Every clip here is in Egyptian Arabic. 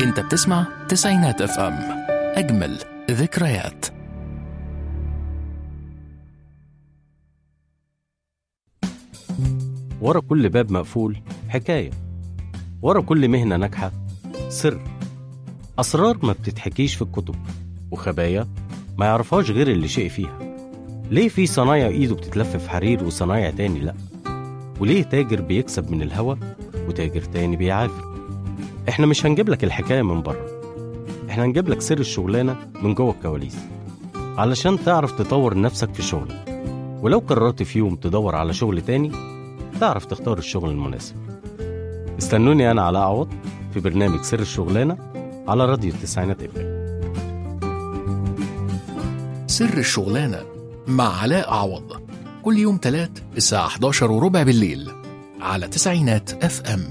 انت بتسمع تسعينات اف ام اجمل ذكريات ورا كل باب مقفول حكاية ورا كل مهنة ناجحة سر أسرار ما بتتحكيش في الكتب وخبايا ما يعرفهاش غير اللي شقي فيها ليه في صنايع إيده بتتلف في حرير وصنايع تاني لأ وليه تاجر بيكسب من الهوا وتاجر تاني بيعافر احنا مش هنجيب لك الحكاية من بره احنا هنجيب لك سر الشغلانة من جوه الكواليس علشان تعرف تطور نفسك في شغلك ولو قررت في يوم تدور على شغل تاني تعرف تختار الشغل المناسب استنوني أنا علاء عوض في برنامج سر الشغلانة على راديو التسعينات اف سر الشغلانة مع علاء عوض كل يوم تلات الساعة 11 وربع بالليل على تسعينات اف ام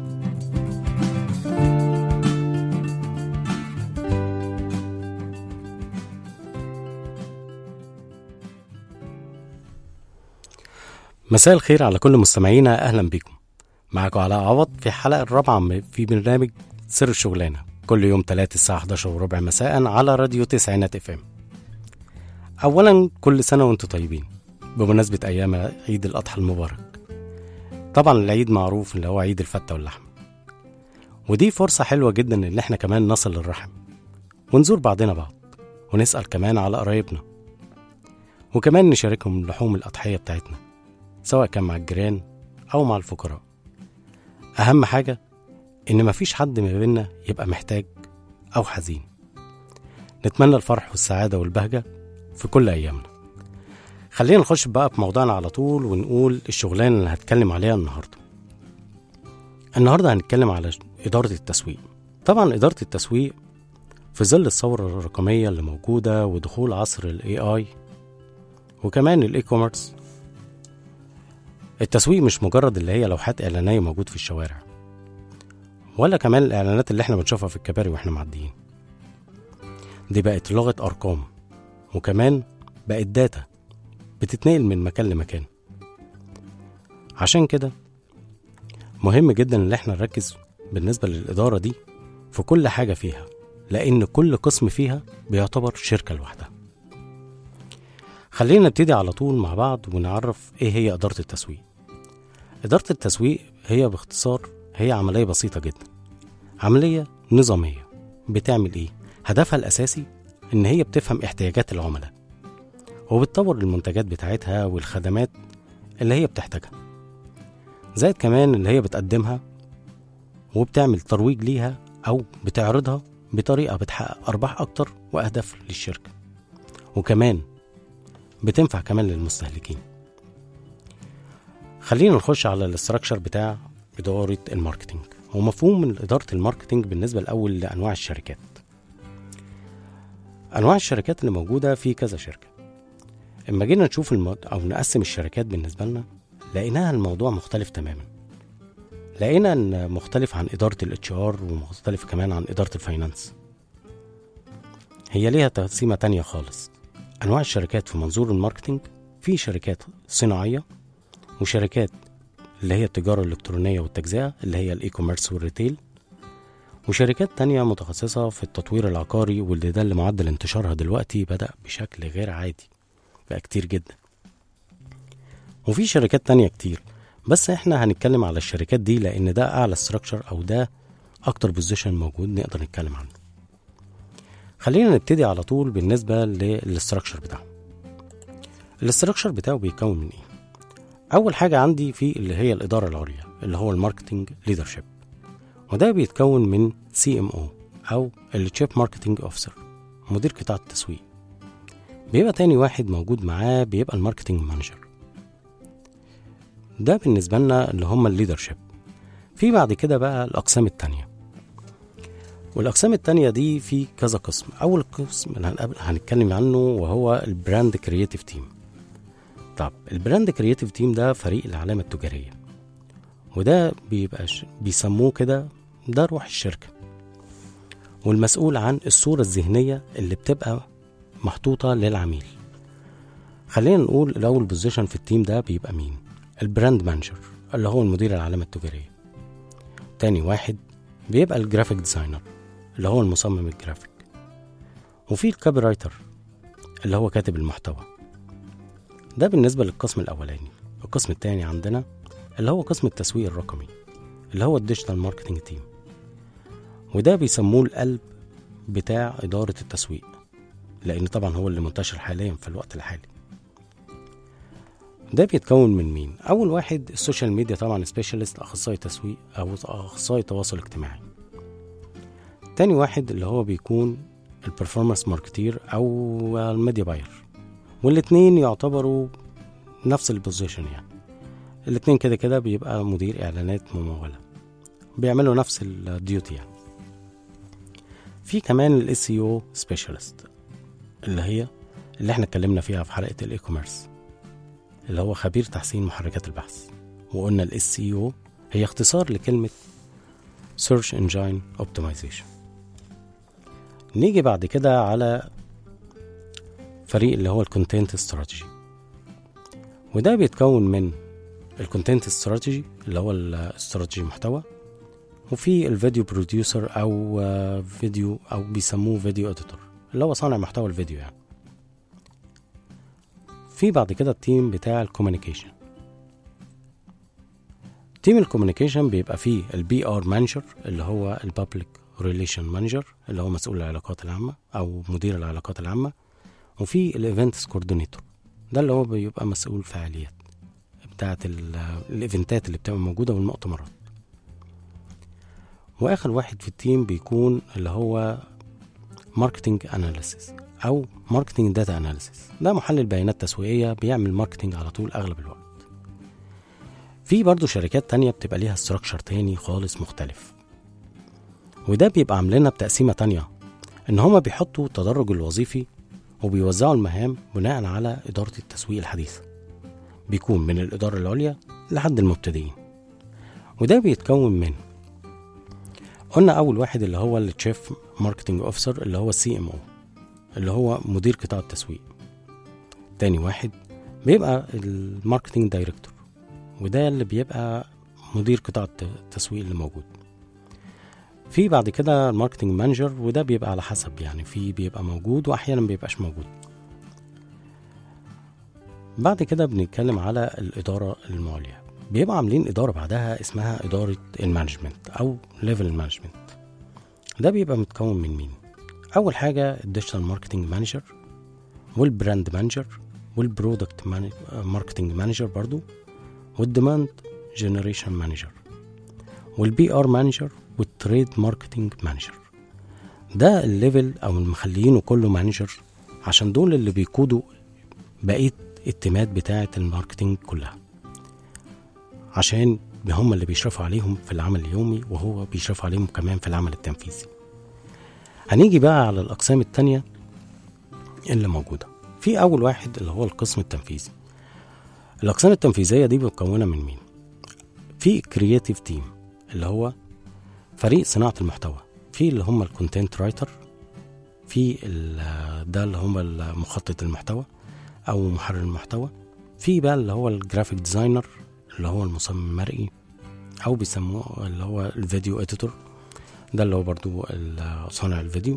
مساء الخير على كل مستمعينا أهلا بكم معكم علاء عوض في الحلقة الرابعة في برنامج سر الشغلانة كل يوم تلات الساعة 11 وربع مساء على راديو تسعينات اف ام أولا كل سنة وانتم طيبين بمناسبة أيام عيد الأضحى المبارك طبعا العيد معروف اللي هو عيد الفتة واللحم ودي فرصة حلوة جدا إن احنا كمان نصل للرحم ونزور بعضنا بعض ونسأل كمان على قرايبنا وكمان نشاركهم لحوم الأضحية بتاعتنا سواء كان مع الجيران أو مع الفقراء أهم حاجة إن مفيش حد ما بينا يبقى محتاج أو حزين نتمنى الفرح والسعادة والبهجة في كل أيامنا خلينا نخش بقى في موضوعنا على طول ونقول الشغلانة اللي هتكلم عليها النهاردة النهاردة هنتكلم على إدارة التسويق طبعا إدارة التسويق في ظل الثورة الرقمية اللي موجودة ودخول عصر ال AI وكمان الاي كوميرس التسويق مش مجرد اللي هي لوحات إعلانية موجود في الشوارع ولا كمان الإعلانات اللي احنا بنشوفها في الكباري واحنا معديين دي بقت لغة أرقام وكمان بقت داتا بتتنقل من مكان لمكان عشان كده مهم جدا ان احنا نركز بالنسبة للإدارة دي في كل حاجة فيها لأن كل قسم فيها بيعتبر شركة لوحدها خلينا نبتدي على طول مع بعض ونعرف ايه هي إدارة التسويق إدارة التسويق هي باختصار هي عملية بسيطة جدا عملية نظامية بتعمل ايه هدفها الأساسي إن هي بتفهم احتياجات العملاء وبتطور المنتجات بتاعتها والخدمات اللي هي بتحتاجها زائد كمان اللي هي بتقدمها وبتعمل ترويج ليها أو بتعرضها بطريقة بتحقق أرباح أكتر وأهداف للشركة وكمان بتنفع كمان للمستهلكين خلينا نخش على الاستراكشر بتاع إدارة الماركتينج ومفهوم من إدارة الماركتينج بالنسبة الأول لأنواع الشركات أنواع الشركات اللي موجودة في كذا شركة اما جينا نشوف المد... أو نقسم الشركات بالنسبة لنا لقيناها الموضوع مختلف تماما لقينا ان مختلف عن إدارة الاتش ار ومختلف كمان عن إدارة الفاينانس هي ليها تقسيمة تانية خالص أنواع الشركات في منظور الماركتينج في شركات صناعية وشركات اللي هي التجارة الإلكترونية والتجزئة اللي هي الإي كوميرس والريتيل وشركات تانية متخصصة في التطوير العقاري واللي ده اللي معدل انتشارها دلوقتي بدأ بشكل غير عادي بقى كتير جدا وفي شركات تانية كتير بس احنا هنتكلم على الشركات دي لان ده اعلى استراكشر او ده اكتر بوزيشن موجود نقدر نتكلم عنه خلينا نبتدي على طول بالنسبة للاستراكشر بتاعه الاستراكشر بتاعه بيتكون من ايه اول حاجة عندي في اللي هي الادارة العليا اللي هو الماركتنج ليدرشيب وده بيتكون من سي ام او او التشيف ماركتنج اوفيسر مدير قطاع التسويق بيبقى تاني واحد موجود معاه بيبقى الماركتنج مانجر ده بالنسبة لنا اللي هم الليدرشيب في بعد كده بقى الأقسام التانية والأقسام التانية دي في كذا قسم أول قسم اللي هنقابل هنتكلم عنه وهو البراند كرياتيف تيم طب البراند كرياتيف تيم ده فريق العلامة التجارية وده بيبقى ش... بيسموه كده ده روح الشركة والمسؤول عن الصورة الذهنية اللي بتبقى محطوطة للعميل خلينا نقول الأول بوزيشن في التيم ده بيبقى مين البراند مانجر اللي هو المدير العلامة التجارية تاني واحد بيبقى الجرافيك ديزاينر اللي هو المصمم الجرافيك وفي الكوبي رايتر اللي هو كاتب المحتوى ده بالنسبة للقسم الأولاني القسم التاني عندنا اللي هو قسم التسويق الرقمي اللي هو الديجيتال ماركتنج تيم وده بيسموه القلب بتاع إدارة التسويق لأن طبعا هو اللي منتشر حاليا في الوقت الحالي ده بيتكون من مين؟ أول واحد السوشيال ميديا طبعا سبيشالست أخصائي تسويق أو أخصائي تواصل اجتماعي تاني واحد اللي هو بيكون البرفورمانس ماركتير أو الميديا باير والاتنين يعتبروا نفس البوزيشن يعني الاتنين كده كده بيبقى مدير إعلانات ممولة بيعملوا نفس الديوتي يعني في كمان الاس سي او سبيشالست اللي هي اللي احنا اتكلمنا فيها في حلقه الاي كوميرس اللي هو خبير تحسين محركات البحث وقلنا الاس سي او هي اختصار لكلمه Search Engine Optimization نيجي بعد كده على فريق اللي هو الكونتنت استراتيجي وده بيتكون من الكونتنت استراتيجي اللي هو الاستراتيجي محتوى وفي الفيديو بروديوسر او آه، فيديو او بيسموه فيديو اديتور اللي هو صانع محتوى الفيديو يعني في بعد كده التيم بتاع الكوميونيكيشن تيم الكوميونيكيشن بيبقى فيه البي ار مانجر اللي هو البابليك ريليشن مانجر اللي هو مسؤول العلاقات العامة أو مدير العلاقات العامة وفي الايفنتس كوردينيتور ده اللي هو بيبقى مسؤول فعاليات بتاعة ال- الايفنتات اللي بتبقى موجودة والمؤتمرات واخر واحد في التيم بيكون اللي هو ماركتنج اناليسيس او ماركتنج داتا اناليسيس ده محلل بيانات تسويقيه بيعمل ماركتنج على طول اغلب الوقت في برضو شركات تانية بتبقى ليها استراكشر تاني خالص مختلف وده بيبقى عاملينها بتقسيمة تانية ان هما بيحطوا التدرج الوظيفي وبيوزعوا المهام بناء على إدارة التسويق الحديثة بيكون من الإدارة العليا لحد المبتدئين وده بيتكون من قلنا اول واحد اللي هو التشيف ماركتنج اوفيسر اللي هو السي ام او اللي هو مدير قطاع التسويق تاني واحد بيبقى الماركتنج دايركتور وده اللي بيبقى مدير قطاع الت- التسويق اللي موجود في بعد كده الماركتنج مانجر وده بيبقى على حسب يعني في بيبقى موجود واحيانا بيبقاش موجود بعد كده بنتكلم على الإدارة المالية بيبقى عاملين إدارة بعدها اسمها إدارة المانجمنت أو ليفل المانجمنت ده بيبقى متكون من مين؟ أول حاجة الديجيتال ماركتنج مانجر والبراند مانجر والبرودكت ماركتنج مانجر برضو والديماند جنريشن مانجر والبي ار مانجر والتريد ماركتنج مانجر ده الليفل او المخليينه كله مانجر عشان دول اللي بيقودوا بقيه التيمات بتاعه الماركتنج كلها عشان هم اللي بيشرفوا عليهم في العمل اليومي وهو بيشرف عليهم كمان في العمل التنفيذي هنيجي بقى على الأقسام التانية اللي موجودة في أول واحد اللي هو القسم التنفيذي الأقسام التنفيذية دي متكونة من مين؟ في كرياتيف تيم اللي هو فريق صناعة المحتوى في اللي هم الكونتنت رايتر في ال- ده اللي هم مخطط المحتوى أو محرر المحتوى في بقى اللي هو الجرافيك ديزاينر اللي هو المصمم المرئي او بيسموه اللي هو الفيديو اديتور ده اللي هو برضو ال- صانع الفيديو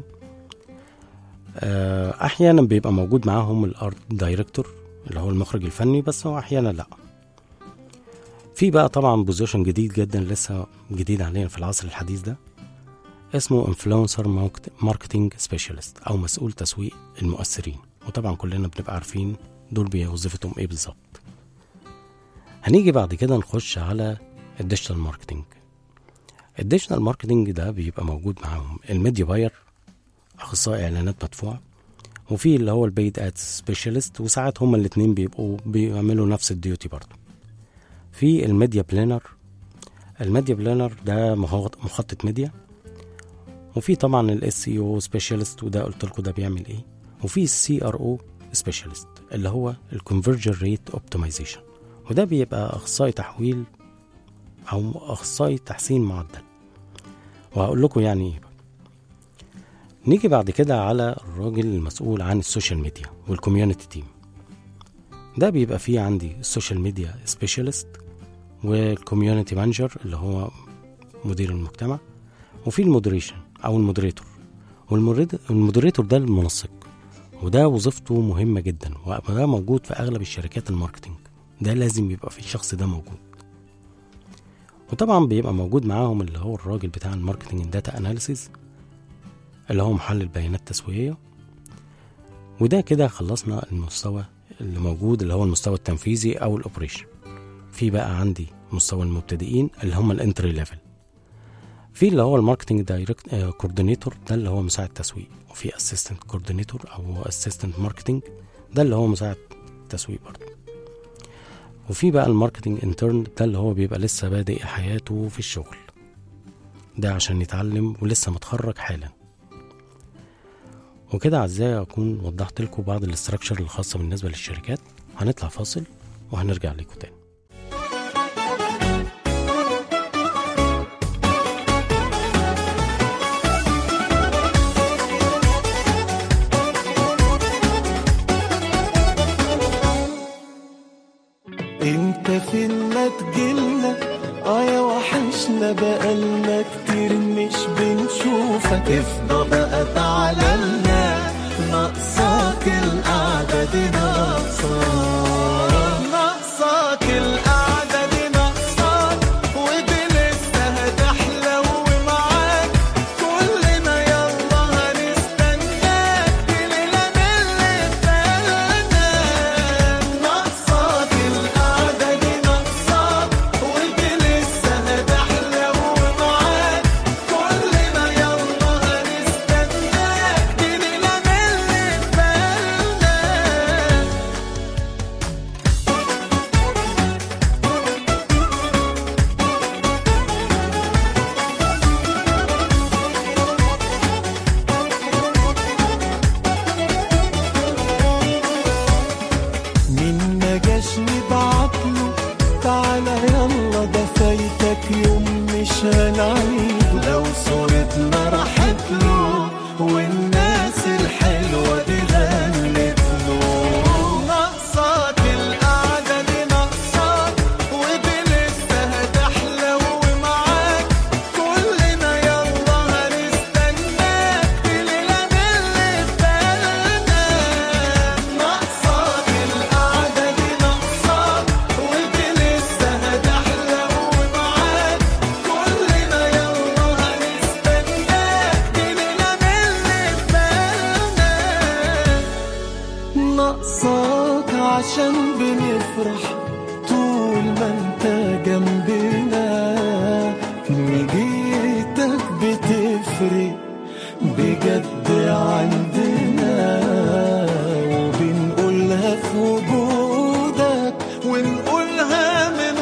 آه، احيانا بيبقى موجود معاهم الارت دايركتور اللي هو المخرج الفني بس هو احيانا لا في بقى طبعا بوزيشن جديد جدا لسه جديد علينا في العصر الحديث ده اسمه انفلونسر ماركتنج سبيشالست او مسؤول تسويق المؤثرين وطبعا كلنا بنبقى عارفين دول بوظيفتهم ايه بالظبط هنيجي بعد كده نخش على الديجيتال ماركتنج الديجيتال ماركتنج ده بيبقى موجود معاهم الميديا باير اخصائي اعلانات مدفوعه وفي اللي هو البيد ادز سبيشالست وساعات هما الاتنين بيبقوا بيعملوا نفس الديوتي برضه في الميديا بلانر الميديا بلانر ده مخ- مخطط ميديا وفي طبعا الاس سي او سبيشالست وده قلت لكم ده بيعمل ايه وفي السي ار او سبيشالست اللي هو الكونفرجن ريت اوبتمايزيشن وده بيبقى اخصائي تحويل او اخصائي تحسين معدل وهقول لكم يعني ايه بقى. نيجي بعد كده على الراجل المسؤول عن السوشيال ميديا والكوميونتي تيم ده بيبقى فيه عندي السوشيال ميديا سبيشالست والكوميونتي مانجر اللي هو مدير المجتمع وفي المودريشن او المودريتور والمودريتور ده المنسق وده وظيفته مهمة جدا وده موجود في أغلب الشركات الماركتينج ده لازم يبقى في الشخص ده موجود وطبعا بيبقى موجود معاهم اللي هو الراجل بتاع الماركتينج داتا اناليسيز اللي هو محلل بيانات تسويقية وده كده خلصنا المستوى اللي موجود اللي هو المستوى التنفيذي او الاوبريشن في بقى عندي مستوى المبتدئين اللي هم الانتري ليفل في اللي هو الماركتنج دايركت كوردينيتور ده اللي هو مساعد تسويق وفي اسيستنت كوردينيتور او اسيستنت ماركتنج ده اللي هو مساعد تسويق برضه وفي بقى الماركتنج انترن ده اللي هو بيبقى لسه بادئ حياته في الشغل ده عشان يتعلم ولسه متخرج حالا وكده اعزائي اكون وضحت لكم بعض الاستراكشر الخاصه بالنسبه للشركات هنطلع فاصل وهنرجع لكم تاني انت فين ما تجيلنا اه يا وحشنا بقالنا كتير مش بنشوفك افضى بقى تعالى ناقصاك القعدة دي ناقصاك ناقصاك القعدة دي ناقصاك ودي لسه هتحلو معاك كلنا يلا هنستناك دي ليلة من اللي اتفقنا ناقصاك القعدة دي ناقصاك ودي لسه هتحلو معاك كلنا يلا هنستناك دي ليلة من اللي اتفقنا مين ما جاش نبعتله تعالى يلا ده فايتك يوم مش هنعيد لو صورتنا راحت له والناس الحلوة دي غنت له ناقصاك القعدة دي ناقصاك ودي لسه هتحلو معاك كلنا يلا هنستناك دي ليلة من اللي اتفقنا ناقصاك القعدة دي ناقصاك ودي لسه هتحلو معاك كلنا يلا هنستناك دي ليلة من اللي اتفقنا ناقصاك عشان بنفرح طول ما انت جنبنا نجيتك بتفرق بجد عندنا وبنقولها في وجودك ونقولها من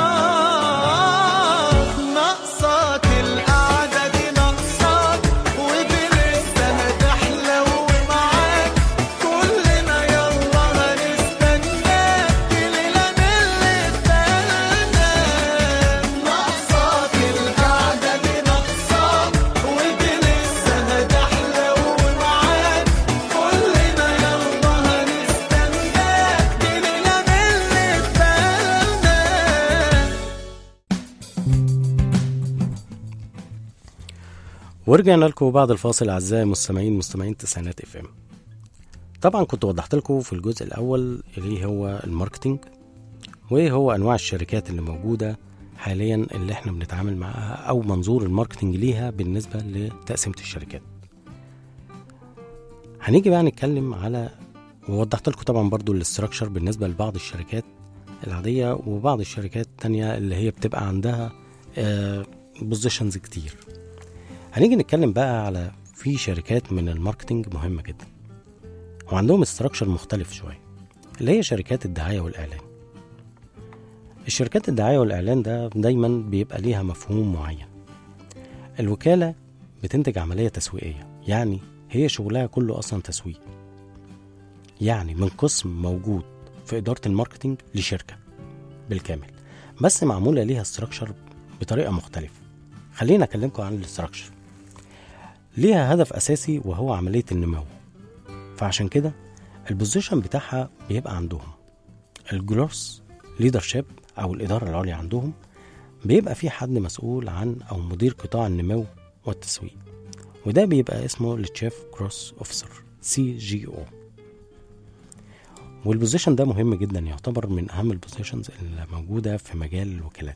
وراك ناقصاك القعدة دي ناقصاك ودي لسه هتحلو معاك كلنا يلا هنستناك دي ليلة من اللي اتفقنا ناقصاك القعدة دي ناقصاك ودي لسه هتحلو معاك كلنا يلا هنستناك دي ليلة من اللي اتفقنا ورجعنا لكم بعد الفاصل اعزائي المستمعين مستمعين تسعينات اف ام طبعا كنت وضحت لكم في الجزء الاول اللي هو الماركتينج وايه هو انواع الشركات اللي موجوده حاليا اللي احنا بنتعامل معاها او منظور الماركتينج ليها بالنسبه لتقسيمه الشركات هنيجي بقى نتكلم على ووضحت لكم طبعا برضو الاستراكشر بالنسبه لبعض الشركات العاديه وبعض الشركات التانية اللي هي بتبقى عندها بوزيشنز كتير هنيجي نتكلم بقى على في شركات من الماركتينج مهمة جدا وعندهم استراكشر مختلف شوية اللي هي شركات الدعاية والإعلان الشركات الدعاية والإعلان ده دايما بيبقى ليها مفهوم معين الوكالة بتنتج عملية تسويقية يعني هي شغلها كله أصلا تسويق يعني من قسم موجود في إدارة الماركتينج لشركة بالكامل بس معمولة ليها استراكشر بطريقة مختلفة خلينا أكلمكم عن الاستراكشر ليها هدف أساسي وهو عملية النمو فعشان كده البوزيشن بتاعها بيبقى عندهم الجروس ليدرشيب أو الإدارة العليا عندهم بيبقى في حد مسؤول عن أو مدير قطاع النمو والتسويق وده بيبقى اسمه التشيف كروس اوفيسر سي جي او والبوزيشن ده مهم جدا يعتبر من اهم البوزيشنز اللي موجوده في مجال الوكالات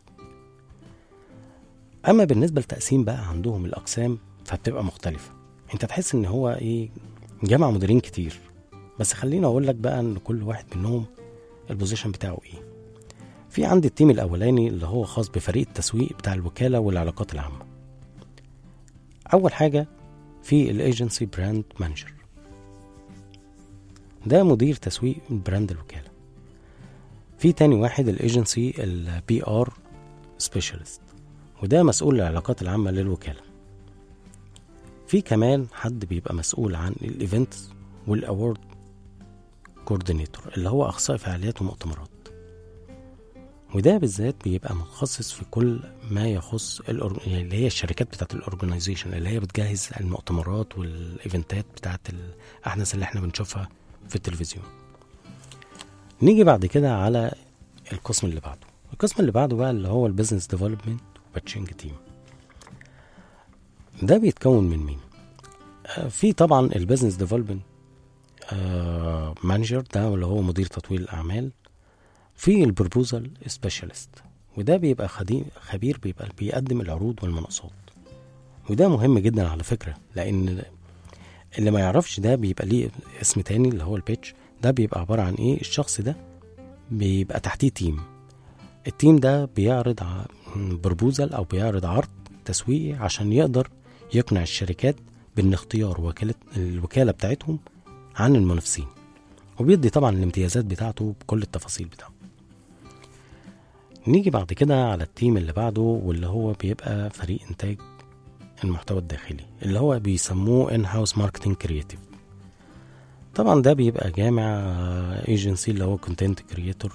اما بالنسبه للتقسيم بقى عندهم الاقسام فبتبقى مختلفه انت تحس ان هو ايه جمع مديرين كتير بس خليني اقول لك بقى ان كل واحد منهم البوزيشن بتاعه ايه في عندي التيم الاولاني اللي هو خاص بفريق التسويق بتاع الوكاله والعلاقات العامه اول حاجه في الايجنسي براند مانجر ده مدير تسويق براند الوكاله في تاني واحد الايجنسي البي ار سبيشالست وده مسؤول العلاقات العامه للوكاله في كمان حد بيبقى مسؤول عن الايفنتس والاورد كوردينيتور اللي هو اخصائي فعاليات ومؤتمرات وده بالذات بيبقى متخصص في كل ما يخص الأور... اللي هي الشركات بتاعت الاورجنايزيشن اللي هي بتجهز المؤتمرات والايفنتات بتاعت الاحداث اللي احنا بنشوفها في التلفزيون نيجي بعد كده على القسم اللي بعده القسم اللي بعده بقى اللي هو البيزنس ديفلوبمنت وباتشنج تيم ده بيتكون من مين آه، في طبعا البيزنس ديفلوبمنت مانجر ده اللي هو مدير تطوير الاعمال في البروبوزال سبيشالست وده بيبقى خدي- خبير بيبقى بيقدم العروض والمناقصات وده مهم جدا على فكرة لأن اللي ما يعرفش ده بيبقى ليه اسم تاني اللي هو البيتش ده بيبقى عبارة عن ايه الشخص ده بيبقى تحتيه تيم التيم ده بيعرض بروبوزال او بيعرض عرض تسويقي عشان يقدر يقنع الشركات بان اختيار وكالة الوكالة بتاعتهم عن المنافسين وبيدي طبعا الامتيازات بتاعته بكل التفاصيل بتاعته نيجي بعد كده على التيم اللي بعده واللي هو بيبقى فريق انتاج المحتوى الداخلي اللي هو بيسموه ان هاوس ماركتنج كرياتيف طبعا ده بيبقى جامع ايجنسي اللي هو كونتنت كرياتور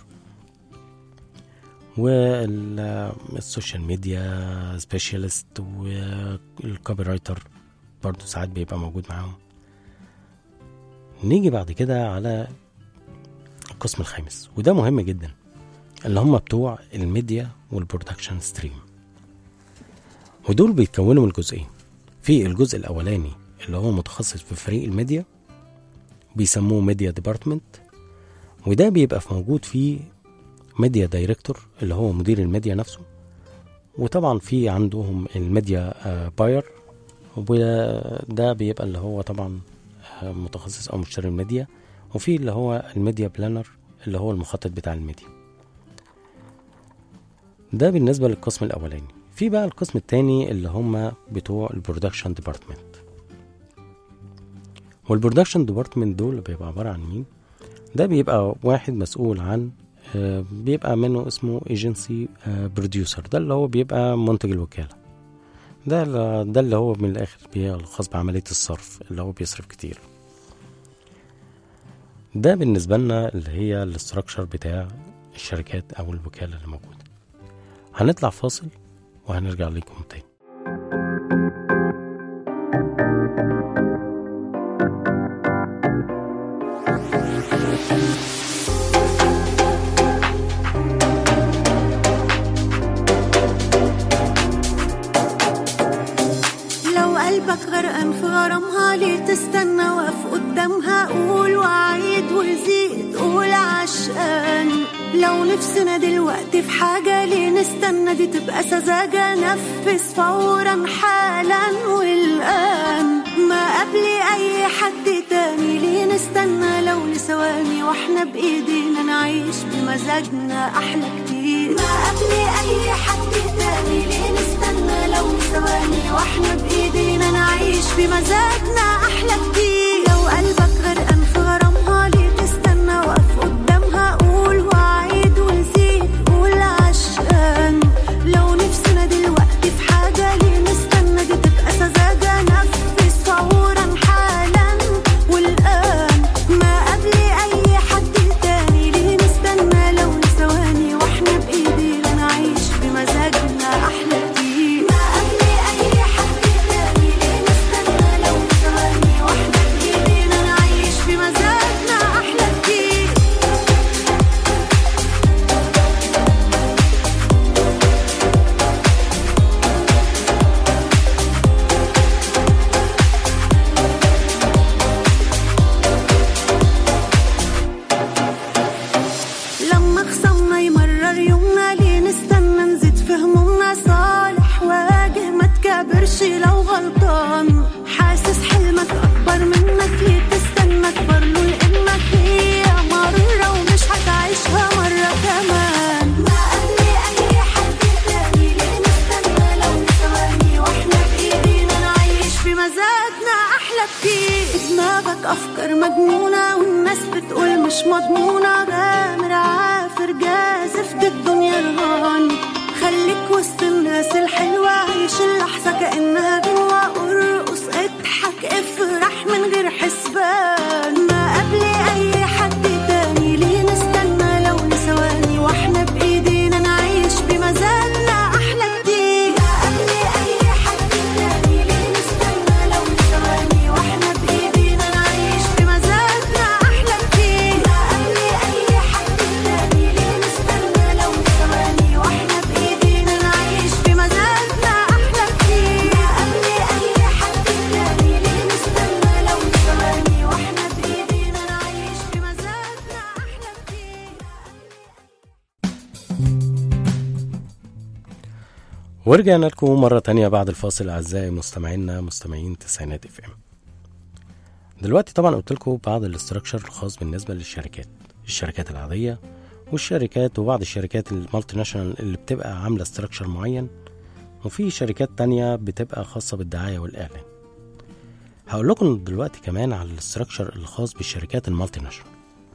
والسوشيال ميديا سبيشالست والكوبي رايتر برضه ساعات بيبقى موجود معاهم نيجي بعد كده على القسم الخامس وده مهم جدا اللي هم بتوع الميديا والبرودكشن ستريم ودول بيتكونوا من جزئين في الجزء الاولاني اللي هو متخصص في فريق الميديا بيسموه ميديا ديبارتمنت وده بيبقى في موجود فيه ميديا دايركتور اللي هو مدير الميديا نفسه وطبعا في عندهم الميديا باير وده بيبقى اللي هو طبعا آه، متخصص او مشتري الميديا وفي اللي هو الميديا بلانر اللي هو المخطط بتاع الميديا ده بالنسبة للقسم الأولاني في بقى القسم التاني اللي هم بتوع البرودكشن ديبارتمنت والبرودكشن ديبارتمنت دول بيبقى عبارة عن مين ده بيبقى واحد مسؤول عن آه، بيبقى منه اسمه ايجنسي بروديوسر ده اللي هو بيبقى منتج الوكالة ده ده اللي هو من الآخر بيبقى خاص بعملية الصرف اللي هو بيصرف كتير ده بالنسبة لنا اللي هي الاستراكشر بتاع الشركات أو الوكالة اللي موجودة هنطلع فاصل وهنرجع لكم تاني لو قلبك غرقان في غرامها ليه تستنى واقف قدامها قول وعيد وزيد قول عشقان لو نفسنا دلوقتي في حاجة ليه نستنى دي تبقى سذاجة نفذ فورا حالا والآن ما قبل أي حد تاني ليه نستنى لو لثواني واحنا بإيدينا نعيش بمزاجنا أحلى كتير ما قبل أي حد تاني ليه نستنى لو ثواني واحنا بإيدينا نعيش بمزاجنا أحلى كتير لو قلبك غرقان في غرامها ليه تستنى واقف قدامها قول وعيد وزيد قول عشقان لو نفسنا دلوقتي في حاجة ليه نستنى دي تبقى سذاجة نفذ فورا حالا والآن ما قبل أي حد تاني ليه نستنى لو ثواني واحنا بإيدينا نعيش بمزاجنا تمشي لو غلطان حاسس حلمك أكبر منك ليه تستنى أكبر له لأنك هي مرة ومش هتعيشها مرة كمان ما قبلي أي حد تاني ليه نستنى لو ثواني واحنا بإيدينا نعيش في مزاجنا أحلى كتير في دماغك أفكار مجنونة والناس بتقول مش مضمونة غامر عافر جازف دي الدنيا رهان خليك وسط الناس الحلوة عيش اللحظة كأنها جوا ارقص اضحك افرح من غير حسبان ما قبلي أي حد تاني ليه نستنى لو لثواني واحنا بإيدينا نعيش بمزاجنا أحلى كتير ما قبلي أي حد تاني ليه نستنى لو لثواني واحنا بإيدينا نعيش بمزاجنا أحلى كتير ما قبلي أي حد تاني ليه نستنى لو لثواني واحنا بإيدينا نعيش بمزاجنا أحلى كتير ما قبلي أي حد تاني ليه نستنى لو لثواني واحنا بإيدينا نعيش بمزاجنا أحلى كتير ورجعنا لكم مرة تانية بعد الفاصل أعزائي مستمعينا مستمعين تسعينات اف ام دلوقتي طبعا قلت لكم بعض الاستراكشر الخاص بالنسبة للشركات الشركات العادية والشركات وبعض الشركات المالتي ناشونال اللي بتبقى عاملة استراكشر معين وفي شركات تانية بتبقى خاصة بالدعاية والإعلان هقول لكم دلوقتي كمان على الاستراكشر الخاص بالشركات المالتي ناشونال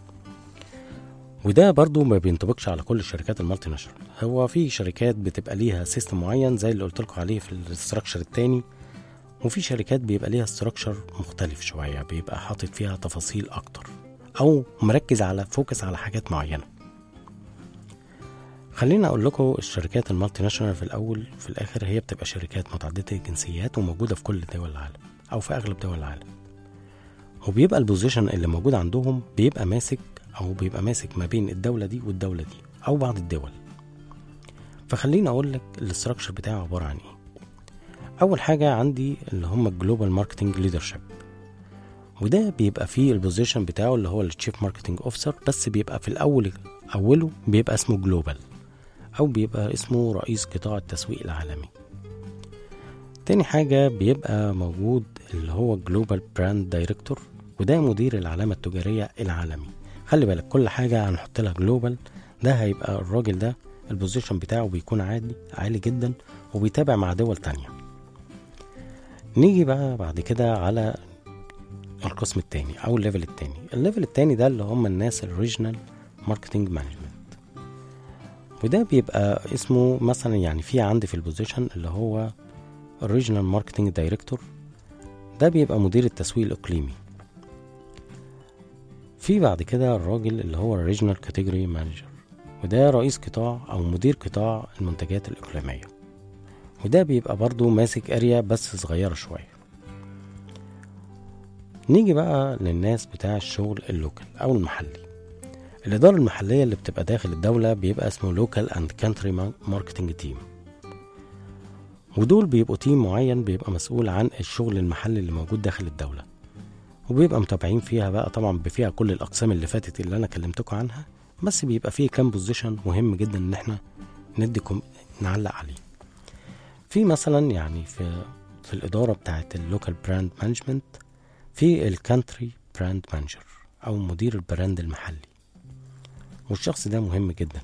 وده برضو ما بينطبقش على كل الشركات المالتي ناشونال هو في شركات بتبقى ليها سيستم معين زي اللي قلت لكم عليه في الاستراكشر التاني وفي شركات بيبقى ليها استراكشر مختلف شوية بيبقى حاطط فيها تفاصيل أكتر أو مركز على فوكس على حاجات معينة خلينا أقول لكم الشركات المالتي ناشونال في الأول في الآخر هي بتبقى شركات متعددة الجنسيات وموجودة في كل دول العالم أو في أغلب دول العالم وبيبقى البوزيشن اللي موجود عندهم بيبقى ماسك أو بيبقى ماسك ما بين الدولة دي والدولة دي أو بعض الدول فخليني أقول لك الاستراكشر بتاعه عبارة عن إيه أول حاجة عندي اللي هم الجلوبال ماركتنج ليدرشيب وده بيبقى فيه البوزيشن بتاعه اللي هو التشيف ماركتنج اوفيسر بس بيبقى في الأول أوله بيبقى اسمه جلوبال أو بيبقى اسمه رئيس قطاع التسويق العالمي تاني حاجة بيبقى موجود اللي هو جلوبال براند دايركتور وده مدير العلامة التجارية العالمي خلي بالك كل حاجة هنحط لها جلوبال ده هيبقى الراجل ده البوزيشن بتاعه بيكون عالي عالي جدا وبيتابع مع دول تانية نيجي بقى بعد كده على القسم التاني او الليفل التاني الليفل التاني ده اللي هم الناس الريجنال ماركتنج مانجمنت وده بيبقى اسمه مثلا يعني في عندي في البوزيشن اللي هو الريجنال ماركتنج دايركتور ده بيبقى مدير التسويق الاقليمي في بعد كده الراجل اللي هو الريجنال كاتيجوري مانجر وده رئيس قطاع او مدير قطاع المنتجات الاقليميه وده بيبقى برضو ماسك اريا بس صغيره شويه نيجي بقى للناس بتاع الشغل اللوكال او المحلي الإدارة المحلية اللي بتبقى داخل الدولة بيبقى اسمه لوكال اند كانتري ماركتنج تيم ودول بيبقوا تيم معين بيبقى مسؤول عن الشغل المحلي اللي موجود داخل الدولة وبيبقى متابعين فيها بقى طبعا فيها كل الأقسام اللي فاتت اللي أنا كلمتكم عنها بس بيبقى فيه كام بوزيشن مهم جدا إن احنا نديكم نعلق عليه في مثلا يعني في في الإدارة بتاعت اللوكال براند مانجمنت في الكانتري براند مانجر أو مدير البراند المحلي والشخص ده مهم جدا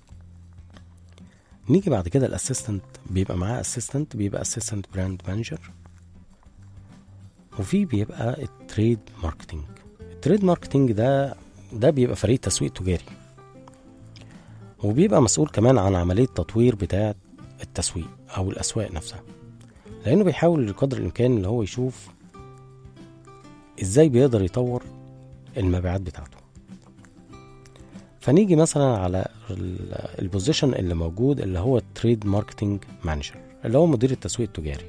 نيجي بعد كده الاسيستنت بيبقى معاه اسيستنت بيبقى اسيستنت براند مانجر وفي بيبقى التريد ماركتنج التريد ماركتنج ده ده بيبقى فريق تسويق تجاري وبيبقى مسؤول كمان عن عملية تطوير بتاعة التسويق أو الأسواق نفسها لأنه بيحاول بقدر الإمكان اللي هو يشوف إزاي بيقدر يطور المبيعات بتاعته فنيجي مثلا على البوزيشن اللي موجود اللي هو التريد ماركتنج مانجر اللي هو مدير التسويق التجاري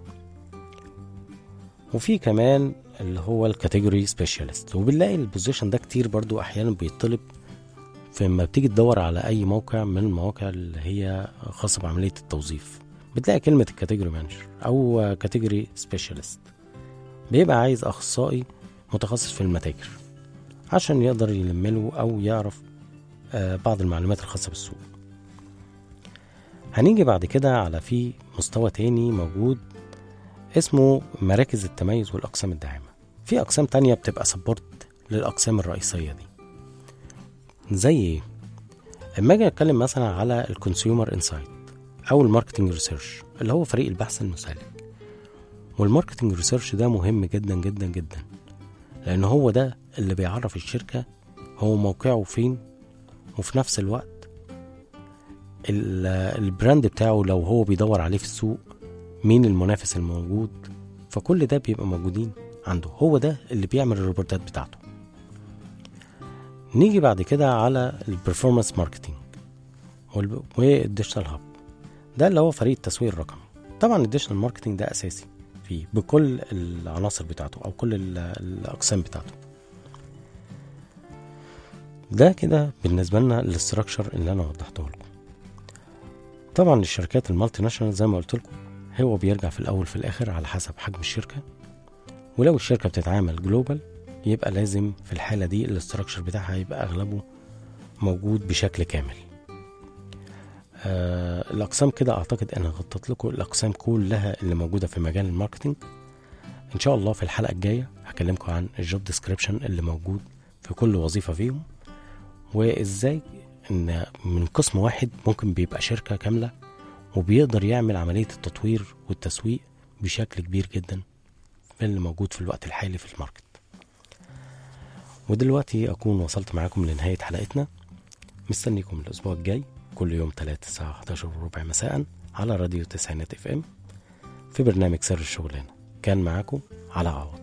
وفي كمان اللي هو الكاتيجوري سبيشالست وبنلاقي البوزيشن ده كتير برضو احيانا بيطلب فلما بتيجي تدور على اي موقع من المواقع اللي هي خاصه بعمليه التوظيف بتلاقي كلمه الكاتيجوري مانجر او كاتيجوري سبيشالست بيبقى عايز اخصائي متخصص في المتاجر عشان يقدر يلمله او يعرف بعض المعلومات الخاصة بالسوق هنيجي بعد كده على في مستوى تاني موجود اسمه مراكز التميز والأقسام الداعمة في أقسام تانية بتبقى سبورت للأقسام الرئيسية دي زي ايه؟ اما اجي اتكلم مثلا على الكونسيومر انسايت او الماركتنج ريسيرش اللي هو فريق البحث المسلك والماركتنج ريسيرش ده مهم جدا جدا جدا لان هو ده اللي بيعرف الشركة هو موقعه فين وفي نفس الوقت ال- البراند بتاعه لو هو بيدور عليه في السوق مين المنافس الموجود فكل ده بيبقى موجودين عنده هو ده اللي بيعمل الريبورتات بتاعته نيجي بعد كده على البرفورمانس ماركتنج والديجيتال هاب ده اللي هو فريق التسويق الرقمي طبعا الديجيتال ماركتنج ده اساسي فيه بكل العناصر بتاعته او كل ال- الاقسام بتاعته ده كده بالنسبه لنا الاستراكشر اللي انا وضحته لكم طبعا الشركات المالتي ناشونال زي ما قلت لكم هو بيرجع في الاول في الاخر على حسب حجم الشركه ولو الشركه بتتعامل جلوبال يبقى لازم في الحالة دي الاستراكشر بتاعها يبقى أغلبه موجود بشكل كامل آه الأقسام كده أعتقد أنا غطيت لكم الأقسام كلها اللي موجودة في مجال الماركتينج إن شاء الله في الحلقة الجاية هكلمكم عن الجوب ديسكريبشن اللي موجود في كل وظيفة فيهم وإزاي إن من قسم واحد ممكن بيبقى شركة كاملة وبيقدر يعمل عملية التطوير والتسويق بشكل كبير جدا في اللي موجود في الوقت الحالي في الماركت ودلوقتي أكون وصلت معاكم لنهاية حلقتنا مستنيكم الأسبوع الجاي كل يوم 3 الساعة 11 وربع مساء على راديو تسعينات اف ام في برنامج سر الشغلانة كان معاكم على عوض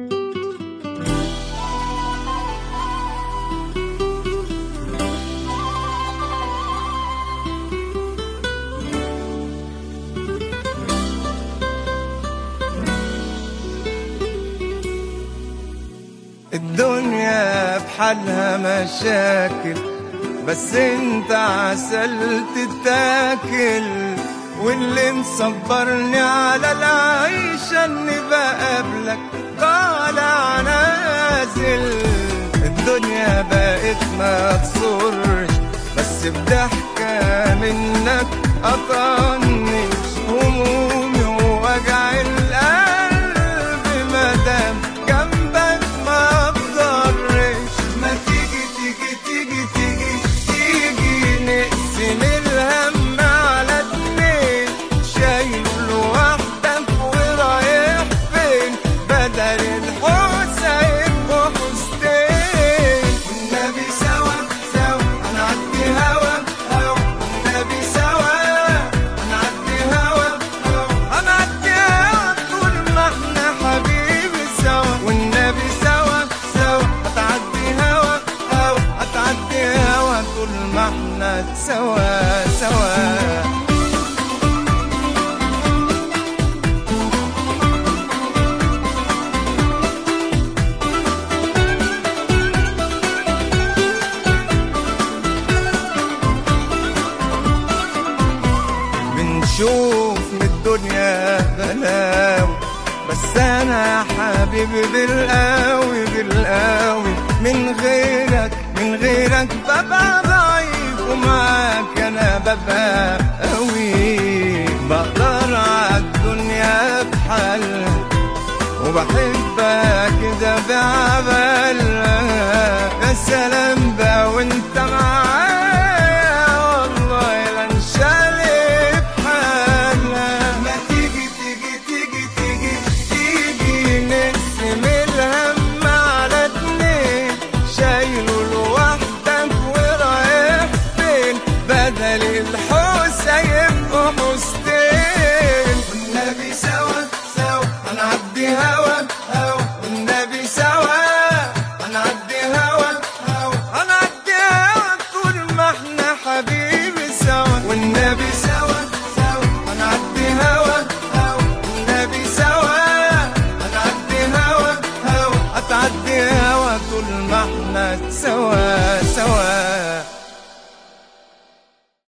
الدنيا بحالها مشاكل بس انت عسل تتاكل واللي مصبرني على العيشة اني بقابلك طالع نازل الدنيا بقت ما تصرش بس بضحكة منك أطنش همومي ووجع القلب مادام جنبك ما بضرش ما تيجي تيجي تيجي تيجي تيجي نقسم الهم على اتنين شايل لوحدك ورايح فين بدل الحوسة يبقوا حوستين والنبي سوا سوا هنعدي هوا هوا والنبي سوا هنعدي هوا هوا هنعدي هوا طول ما احنا حبيبي سوا والنبي سوا سوا هتعدي هوا هوا هتعدي هوا طول ما احنا سوا سوا بنشوف من الدنيا بلاوي بس انا حبيبي بالقوي بالقوي من غيرك من غيرك ببقى ضعيف ومعاك انا ببقى قوي بقدر عالدنيا بحالها وبحبك كده بعبالي